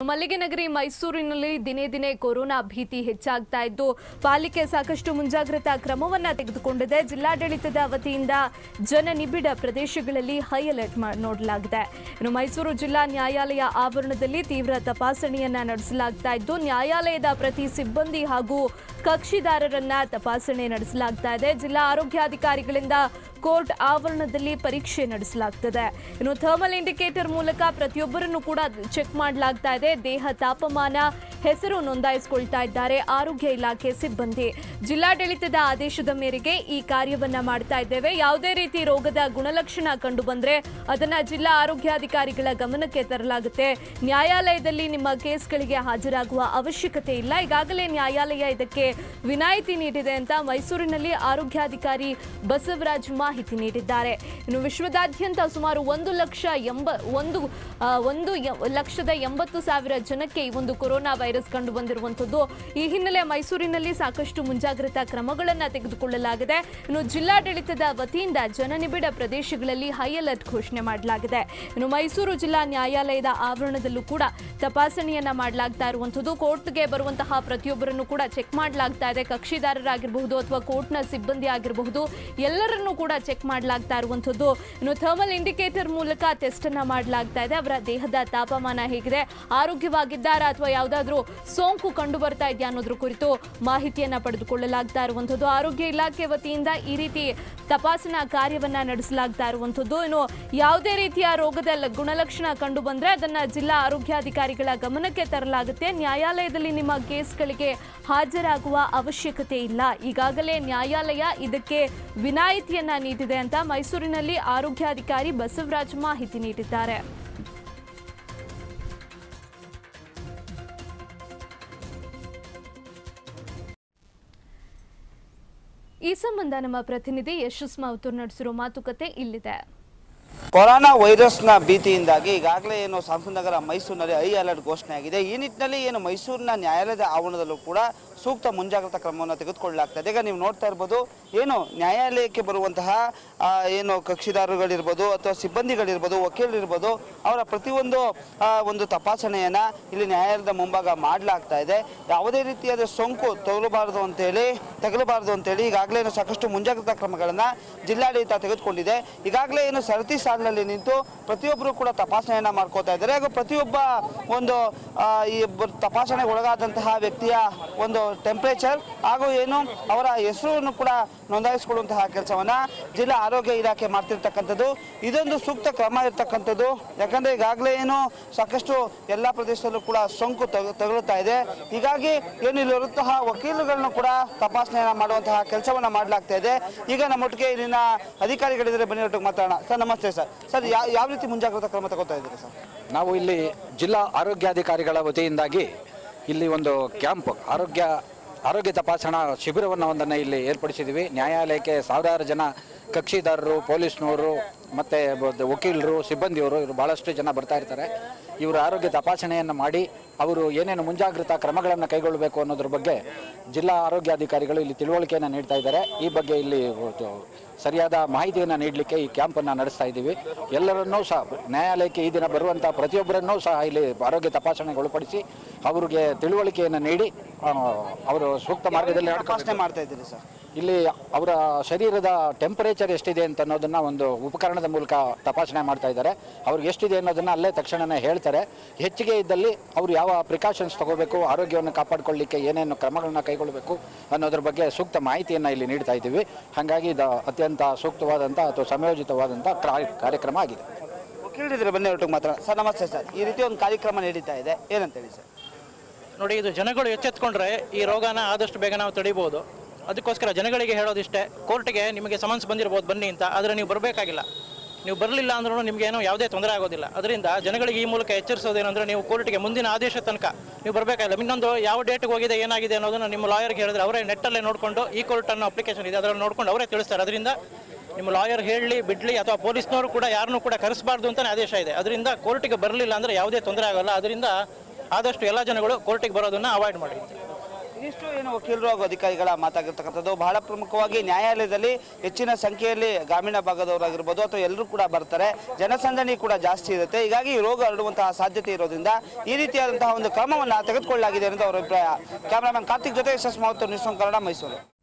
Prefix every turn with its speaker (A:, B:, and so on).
A: ಮಲ್ಲಿಗೆ ನಗರಿ ಮೈಸೂರಿನಲ್ಲಿ ದಿನೇ ದಿನೇ ಕೊರೋನಾ ಭೀತಿ ಹೆಚ್ಚಾಗ್ತಾ ಇದ್ದು ಪಾಲಿಕೆ ಸಾಕಷ್ಟು ಮುಂಜಾಗ್ರತಾ ಕ್ರಮವನ್ನ ತೆಗೆದುಕೊಂಡಿದೆ ಜಿಲ್ಲಾಡಳಿತದ ವತಿಯಿಂದ ಜನನಿಬಿಡ ಪ್ರದೇಶಗಳಲ್ಲಿ ಹೈ ಅಲರ್ಟ್ ನೋಡಲಾಗಿದೆ ಇನ್ನು ಮೈಸೂರು ಜಿಲ್ಲಾ ನ್ಯಾಯಾಲಯ ಆವರಣದಲ್ಲಿ ತೀವ್ರ ತಪಾಸಣೆಯನ್ನ ನಡೆಸಲಾಗ್ತಾ ಇದ್ದು ನ್ಯಾಯಾಲಯದ ಪ್ರತಿ ಸಿಬ್ಬಂದಿ ಹಾಗೂ ಕಕ್ಷಿದಾರರನ್ನ ತಪಾಸಣೆ ನಡೆಸಲಾಗ್ತಾ ಇದೆ ಜಿಲ್ಲಾ ಆರೋಗ್ಯಾಧಿಕಾರಿಗಳಿಂದ ಕೋರ್ಟ್ ಆವರಣದಲ್ಲಿ ಪರೀಕ್ಷೆ ನಡೆಸಲಾಗ್ತದೆ ಇನ್ನು ಥರ್ಮಲ್ ಇಂಡಿಕೇಟರ್ ಮೂಲಕ ಪ್ರತಿಯೊಬ್ಬರನ್ನು ಕೂಡ ಚೆಕ್ ಮಾಡಲಾಗ್ತಾ ಇದೆ ದೇಹ ತಾಪಮಾನ ಹೆಸರು ನೋಂದಾಯಿಸಿಕೊಳ್ತಾ ಇದ್ದಾರೆ ಆರೋಗ್ಯ ಇಲಾಖೆ ಸಿಬ್ಬಂದಿ ಜಿಲ್ಲಾಡಳಿತದ ಆದೇಶದ ಮೇರೆಗೆ ಈ ಕಾರ್ಯವನ್ನ ಮಾಡ್ತಾ ಇದ್ದೇವೆ ಯಾವುದೇ ರೀತಿ ರೋಗದ ಗುಣಲಕ್ಷಣ ಕಂಡು ಬಂದ್ರೆ ಅದನ್ನ ಜಿಲ್ಲಾ ಆರೋಗ್ಯಾಧಿಕಾರಿಗಳ ಗಮನಕ್ಕೆ ತರಲಾಗುತ್ತೆ ನ್ಯಾಯಾಲಯದಲ್ಲಿ ನಿಮ್ಮ ಕೇಸ್ಗಳಿಗೆ ಹಾಜರಾಗುವ ಅವಶ್ಯಕತೆ ಇಲ್ಲ ಈಗಾಗಲೇ ನ್ಯಾಯಾಲಯ ಇದಕ್ಕೆ ವಿನಾಯಿತಿ ನೀಡಿದೆ ಅಂತ ಮೈಸೂರಿನಲ್ಲಿ ಆರೋಗ್ಯಾಧಿಕಾರಿ ಬಸವರಾಜ್ ಮಾಹಿತಿ ನೀಡಿದ್ದಾರೆ ಇನ್ನು ವಿಶ್ವದಾದ್ಯಂತ ಸುಮಾರು ಒಂದು ಲಕ್ಷ ಎಂಬ ಒಂದು ಆ, ಒಂದು ಎ- ಲಕ್ಷದ ಎಂಬತ್ತು ಸಾವಿರ ಜನಕ್ಕೆ ಈ ಒಂದು ಕೊರೋನಾ ವೈರಸ್ ಕಂಡು ಬಂದಿರುವಂಥದ್ದು ಈ ಹಿನ್ನೆಲೆ ಮೈಸೂರಿನಲ್ಲಿ ಸಾಕಷ್ಟು ಮುಂಜಾಗ್ರತಾ ಕ್ರಮಗಳನ್ನು ತೆಗೆದುಕೊಳ್ಳಲಾಗಿದೆ ಇನ್ನು ಜಿಲ್ಲಾಡಳಿತದ ವತಿಯಿಂದ ಜನನಿಬಿಡ ಪ್ರದೇಶಗಳಲ್ಲಿ ಹೈ ಅಲರ್ಟ್ ಘೋಷಣೆ ಮಾಡಲಾಗಿದೆ ಇನ್ನು ಮೈಸೂರು ಜಿಲ್ಲಾ ನ್ಯಾಯಾಲಯದ ಆವರಣದಲ್ಲೂ ಕೂಡ ತಪಾಸಣೆಯನ್ನ ಮಾಡಲಾಗ್ತಾ ಇರುವಂಥದ್ದು ಕೋರ್ಟ್ಗೆ ಬರುವಂತಹ ಪ್ರತಿಯೊಬ್ಬರನ್ನು ಕೂಡ ಚೆಕ್ ಮಾಡಲಾಗ್ತಾ ಇದೆ ಕಕ್ಷಿದಾರರಾಗಿರಬಹುದು ಅಥವಾ ಕೋರ್ಟ್ನ ಸಿಬ್ಬಂದಿ ಆಗಿರಬಹುದು ಎಲ್ಲರನ್ನೂ ಕೂಡ ಚೆಕ್ ಮಾಡಲಾಗ್ತಾ ಇರುವಂಥದ್ದು ಇನ್ನು ಥರ್ಮಲ್ ಇಂಡಿಕೇಟರ್ ಮೂಲಕ ಟೆಸ್ಟ್ ಅನ್ನ ಮಾಡಲಾಗ್ತಾ ಇದೆ ಅವರ ದೇಹದ ತಾಪಮಾನ ಹೇಗಿದೆ ಆರೋಗ್ಯವಾಗಿದ್ದಾರಾ ಅಥವಾ ಯಾವುದಾದ್ರೂ ಸೋಂಕು ಕಂಡು ಬರ್ತಾ ಇದೆಯಾ ಅನ್ನೋದ್ರ ಕುರಿತು ಮಾಹಿತಿಯನ್ನ ಪಡೆದುಕೊಳ್ಳಲಾಗ್ತಾ ಇರುವಂಥದ್ದು ಆರೋಗ್ಯ ಇಲಾಖೆ ವತಿಯಿಂದ ಈ ರೀತಿ ತಪಾಸಣಾ ಕಾರ್ಯವನ್ನ ನಡೆಸಲಾಗ್ತಾ ಇರುವಂಥದ್ದು ಇನ್ನು ಯಾವುದೇ ರೀತಿಯ ರೋಗದ ಲ- ಗುಣಲಕ್ಷಣ ಕಂಡು ಬಂದ್ರೆ ಅದನ್ನ ಜಿಲ್ಲಾ ಆರೋಗ್ಯಾಧಿಕಾರಿಗಳ ಗಮನಕ್ಕೆ ತರಲಾಗುತ್ತೆ ನ್ಯಾಯಾಲಯದಲ್ಲಿ ನಿಮ್ಮ ಕೇಸ್ಗಳಿಗೆ ಹಾಜರಾಗುವ ಅವಶ್ಯಕತೆ ಇಲ್ಲ ಈಗಾಗಲೇ ನ್ಯಾಯಾಲಯ ಇದಕ್ಕೆ ವಿನಾಯಿತಿಯನ್ನ ನೀಡಿದೆ ಅಂತ ಮೈಸೂರಿನಲ್ಲಿ ಆರೋಗ್ಯಾಧಿಕಾರಿ ಬಸವರಾಜ್ ಮಾಹಿತಿ ನೀಡಿದ್ದಾರೆ ಈ ಸಂಬಂಧ ನಮ್ಮ ಪ್ರತಿನಿಧಿ ಯಶಸ್ ಮಾವುತೂರ್ ನಡೆಸಿರೋ ಮಾತುಕತೆ ಇಲ್ಲಿದೆ
B: ಕೊರೋನಾ ವೈರಸ್ನ ಭೀತಿಯಿಂದಾಗಿ ಈಗಾಗಲೇ ಏನು ನಗರ ಮೈಸೂರಿನಲ್ಲಿ ಐ ಅಲರ್ಟ್ ಘೋಷಣೆ ಆಗಿದೆ ಈ ನಿಟ್ಟಿನಲ್ಲಿ ಏನು ಮೈಸೂರಿನ ನ್ಯಾಯಾಲಯದ ಆವರಣದಲ್ಲೂ ಕೂಡ ಸೂಕ್ತ ಮುಂಜಾಗ್ರತಾ ಕ್ರಮವನ್ನು ತೆಗೆದುಕೊಳ್ಳಲಾಗ್ತದೆ ಈಗ ನೀವು ನೋಡ್ತಾ ಇರ್ಬೋದು ಏನು ನ್ಯಾಯಾಲಯಕ್ಕೆ ಬರುವಂತಹ ಆ, ಏನು ಕಕ್ಷಿದಾರರುಗಳಿರ್ಬೋದು ಅಥವಾ ಸಿಬ್ಬಂದಿಗಳಿರ್ಬೋದು ವಕೀಲರಿರ್ಬೋದು ಅವರ ಪ್ರತಿಯೊಂದು ಆ, ಒಂದು ತಪಾಸಣೆಯನ್ನು ಇಲ್ಲಿ ನ್ಯಾಯಾಲಯದ ಮುಂಭಾಗ ಮಾಡಲಾಗ್ತಾ ಇದೆ ಯಾವುದೇ ರೀತಿಯಾದ ಸೋಂಕು ತಗಲಬಾರದು ಅಂತೇಳಿ ತಗಲಬಾರದು ಅಂತೇಳಿ ಈಗಾಗಲೇ ಏನು ಸಾಕಷ್ಟು ಮುಂಜಾಗ್ರತಾ ಕ್ರಮಗಳನ್ನು ಜಿಲ್ಲಾಡಳಿತ ತೆಗೆದುಕೊಂಡಿದೆ ಈಗಾಗಲೇ ಏನು ಸರತಿ ಸಾಲಿನಲ್ಲಿ ನಿಂತು ಪ್ರತಿಯೊಬ್ಬರು ಕೂಡ ತಪಾಸಣೆಯನ್ನ ಮಾಡ್ಕೋತಾ ಇದ್ದಾರೆ ಹಾಗೂ ಪ್ರತಿಯೊಬ್ಬ ಒಂದು ಆ, ಈ ಬ- ತಪಾಸಣೆಗೆ ಒಳಗಾದಂತಹ ವ್ಯಕ್ತಿಯ ಒಂದು ಟೆಂಪರೇಚರ್ ಹಾಗೂ ಏನು ಅವರ ಹೆಸರನ್ನು ಕೂಡ ನೋಂದಾಯಿಸಿಕೊಳ್ಳುವಂತಹ ಕೆಲಸವನ್ನ ಜಿಲ್ಲಾ ಆರೋಗ್ಯ ಇಲಾಖೆ ಮಾಡ್ತಿರ್ತಕ್ಕಂಥದ್ದು ಇದೊಂದು ಸೂಕ್ತ ಕ್ರಮ ಇರ್ತಕ್ಕಂಥದ್ದು ಯಾಕಂದ್ರೆ ಈಗಾಗಲೇ ಏನು ಸಾಕಷ್ಟು ಎಲ್ಲ ಪ್ರದೇಶದಲ್ಲೂ ಕೂಡ ಸೋಂಕು ತಗ- ತಗುಲುತ್ತಾ ಇದೆ ಹೀಗಾಗಿ ಏನು ಇಲ್ಲಿರುವಂತಹ ವಕೀಲರುಗಳನ್ನು ಕೂಡ ತಪಾಸಣೆಯನ್ನ ಮಾಡುವಂತಹ ಕೆಲಸವನ್ನ ಮಾಡಲಾಗ್ತಾ ಇದೆ ಈಗ ನಮ್ಮೊಟ್ಟಿಗೆ ಇಲ್ಲಿನ ಅಧಿಕಾರಿಗಳಿದ್ರೆ ಬನ್ನಿ ಒಟ್ಟಿಗೆ ಮಾತಾಡೋಣ ಸರ್ ನಮಸ್ತೆ ಸರ್ ಸರ್ ಯಾವ ಯಾವ ರೀತಿ ಮುಂಜಾಗ್ರತಾ ಕ್ರಮ ತಗೋತಾ ಇದ್ದೀರಿ ಸರ್
C: ನಾವು ಇಲ್ಲಿ ಜಿಲ್ಲಾ ಆರೋಗ್ಯಾಧಿಕಾರಿಗಳ ವತಿಯಿಂದಾಗಿ ಇಲ್ಲಿ ಒಂದು ಕ್ಯಾಂಪ್ ಆರೋಗ್ಯ ಆರೋಗ್ಯ ತಪಾಸಣಾ ಶಿಬಿರವನ್ನು ಒಂದನ್ನು ಇಲ್ಲಿ ಏರ್ಪಡಿಸಿದ್ದೀವಿ ನ್ಯಾಯಾಲಯಕ್ಕೆ ಸಾವಿರಾರು ಜನ ಕಕ್ಷಿದಾರರು ಪೊಲೀಸ್ನವರು ಮತ್ತು ವಕೀಲರು ಸಿಬ್ಬಂದಿಯವರು ಇವರು ಭಾಳಷ್ಟು ಜನ ಬರ್ತಾ ಇರ್ತಾರೆ ಇವರ ಆರೋಗ್ಯ ತಪಾಸಣೆಯನ್ನು ಮಾಡಿ ಅವರು ಏನೇನು ಮುಂಜಾಗ್ರತಾ ಕ್ರಮಗಳನ್ನು ಕೈಗೊಳ್ಳಬೇಕು ಅನ್ನೋದ್ರ ಬಗ್ಗೆ ಜಿಲ್ಲಾ ಆರೋಗ್ಯಾಧಿಕಾರಿಗಳು ಇಲ್ಲಿ ತಿಳುವಳಿಕೆಯನ್ನು ನೀಡ್ತಾ ಇದ್ದಾರೆ ಈ ಬಗ್ಗೆ ಇಲ್ಲಿ ಒಂದು ಸರಿಯಾದ ಮಾಹಿತಿಯನ್ನು ನೀಡಲಿಕ್ಕೆ ಈ ಕ್ಯಾಂಪನ್ನು ನಡೆಸ್ತಾ ಇದ್ದೀವಿ ಎಲ್ಲರನ್ನೂ ಸಹ ನ್ಯಾಯಾಲಯಕ್ಕೆ ಈ ದಿನ ಬರುವಂಥ ಪ್ರತಿಯೊಬ್ಬರನ್ನೂ ಸಹ ಇಲ್ಲಿ ಆರೋಗ್ಯ ತಪಾಸಣೆಗೆ ಒಳಪಡಿಸಿ ಅವರಿಗೆ ತಿಳುವಳಿಕೆಯನ್ನು ನೀಡಿ ಆ, ಅವರು ಸೂಕ್ತ ಮಾರ್ಗದಲ್ಲಿ ನಡ್ಕೊಂಡು
B: ತಪಾಸಣೆ ಮಾಡ್ತಾ ಇದ್ದೀರಿ ಸರ್
C: ಇಲ್ಲಿ ಅವರ ಶರೀರದ ಟೆಂಪರೇಚರ್ ಎಷ್ಟಿದೆ ಅಂತ ಅನ್ನೋದನ್ನ ಒಂದು ಉಪಕರಣದ ಮೂಲಕ ತಪಾಸಣೆ ಮಾಡ್ತಾ ಇದ್ದಾರೆ ಅವ್ರಿಗೆ ಎಷ್ಟಿದೆ ಅನ್ನೋದನ್ನ ಅಲ್ಲೇ ತಕ್ಷಣನೇ ಹೇಳ್ತಾರೆ ಹೆಚ್ಚಿಗೆ ಇದ್ದಲ್ಲಿ ಅವರು ಯಾವ ಪ್ರಿಕಾಷನ್ಸ್ ತಗೋಬೇಕು ಆರೋಗ್ಯವನ್ನು ಕಾಪಾಡಿಕೊಳ್ಳಿಕ್ಕೆ ಏನೇನು ಕ್ರಮಗಳನ್ನ ಕೈಗೊಳ್ಳಬೇಕು ಅನ್ನೋದ್ರ ಬಗ್ಗೆ ಸೂಕ್ತ ಮಾಹಿತಿಯನ್ನು ಇಲ್ಲಿ ನೀಡ್ತಾ ಇದ್ದೀವಿ ಹಾಗಾಗಿ ಇದು ಅತ್ಯಂತ ಸೂಕ್ತವಾದಂಥ ಅಥವಾ ಸಮಯೋಚಿತವಾದಂಥ ಕ್ರಾ- ಕಾರ್ಯಕ್ರಮ ಆಗಿದೆ
B: ವಕೀಲರಿದ್ರೆ ಬನ್ನಿ ಒಟ್ಟಿಗೆ ಮಾತಾಡೋಣ ಸರ್ ನಮಸ್ತೆ ಸರ್ ಈ ರೀತಿ ಒಂದು ಕಾರ್ಯಕ್ರಮ ನಡೀತಾ ಇದೆ ಏನಂತೇಳಿ ಸರ್
D: ನೋಡಿ ಇದು ಜನಗಳು ಎಚ್ಚೆತ್ಕೊಂಡ್ರೆ ಈ ರೋಗನ ಆದಷ್ಟು ಬೇಗ ನಾವು ತಡಿಬೋದು ಅದಕ್ಕೋಸ್ಕರ ಜನಗಳಿಗೆ ಹೇಳೋದಿಷ್ಟೇ ಕೋರ್ಟ್ಗೆ ನಿಮಗೆ ಸಮನ್ಸ್ ಬಂದಿರ್ಬೋದು ಬನ್ನಿ ಅಂತ ಆದರೆ ನೀವು ಬರಬೇಕಾಗಿಲ್ಲ ನೀವು ಬರಲಿಲ್ಲ ಅಂದ್ರೂ ನಿಮಗೇನು ಯಾವುದೇ ತೊಂದರೆ ಆಗೋದಿಲ್ಲ ಅದರಿಂದ ಜನಗಳಿಗೆ ಈ ಮೂಲಕ ಎಚ್ಚರಿಸೋದೇನೆಂದರೆ ನೀವು ಕೋರ್ಟ್ಗೆ ಮುಂದಿನ ಆದೇಶ ತನಕ ನೀವು ಬರಬೇಕಾಗಿಲ್ಲ ಇನ್ನೊಂದು ಯಾವ ಡೇಟ್ಗೆ ಹೋಗಿದೆ ಏನಾಗಿದೆ ಅನ್ನೋದನ್ನು ನಿಮ್ಮ ಲಾಯರ್ಗೆ ಹೇಳಿದ್ರೆ ಅವರೇ ನೆಟ್ಟಲ್ಲೇ ನೋಡಿಕೊಂಡು ಈ ಕೋರ್ಟ್ ಅನ್ನೋ ಅಪ್ಲಿಕೇಶನ್ ಇದೆ ಅದರಲ್ಲಿ ನೋಡ್ಕೊಂಡು ಅವರೇ ತಿಳಿಸ್ತಾರೆ ಅದರಿಂದ ನಿಮ್ಮ ಲಾಯರ್ ಹೇಳಲಿ ಬಿಡಲಿ ಅಥವಾ ಪೊಲೀಸ್ನವರು ಕೂಡ ಯಾರನ್ನೂ ಕೂಡ ಕರೆಸಬಾರ್ದು ಅಂತಲೇ ಆದೇಶ ಇದೆ ಅದರಿಂದ ಕೋರ್ಟಿಗೆ ಬರಲಿಲ್ಲ ಅಂದರೆ ಯಾವುದೇ ತೊಂದರೆ ಆಗೋಲ್ಲ ಅದರಿಂದ ಆದಷ್ಟು ಎಲ್ಲ ಜನಗಳು ಕೋರ್ಟಿಗೆ ಬರೋದನ್ನು ಅವಾಯ್ಡ್ ಮಾಡಿ
B: ಇದಿಷ್ಟು ಏನು ವಕೀಲರು ಹಾಗೂ ಅಧಿಕಾರಿಗಳ ಮಾತಾಗಿರ್ತಕ್ಕಂಥದ್ದು ಬಹಳ ಪ್ರಮುಖವಾಗಿ ನ್ಯಾಯಾಲಯದಲ್ಲಿ ಹೆಚ್ಚಿನ ಸಂಖ್ಯೆಯಲ್ಲಿ ಗ್ರಾಮೀಣ ಭಾಗದವರಾಗಿರ್ಬೋದು ಅಥವಾ ಎಲ್ಲರೂ ಕೂಡ ಬರ್ತಾರೆ ಜನಸಂದಣಿ ಕೂಡ ಜಾಸ್ತಿ ಇರುತ್ತೆ ಹೀಗಾಗಿ ಈ ರೋಗ ಹರಡುವಂತಹ ಸಾಧ್ಯತೆ ಇರೋದ್ರಿಂದ ಈ ರೀತಿಯಾದಂತಹ ಒಂದು ಕ್ರಮವನ್ನು ತೆಗೆದುಕೊಳ್ಳಲಾಗಿದೆ ಅನ್ನೋದು ಅವರ ಅಭಿಪ್ರಾಯ ಕ್ಯಾಮರಾಮನ್ ಕಾರ್ತಿಕ್ ಜೊತೆ ಎಸ್ ಎಸ್ ಮಾವತ್ತು ನ್ಯೂಸ್ ಒನ್ ಕನ್ನಡ ಮೈಸೂರು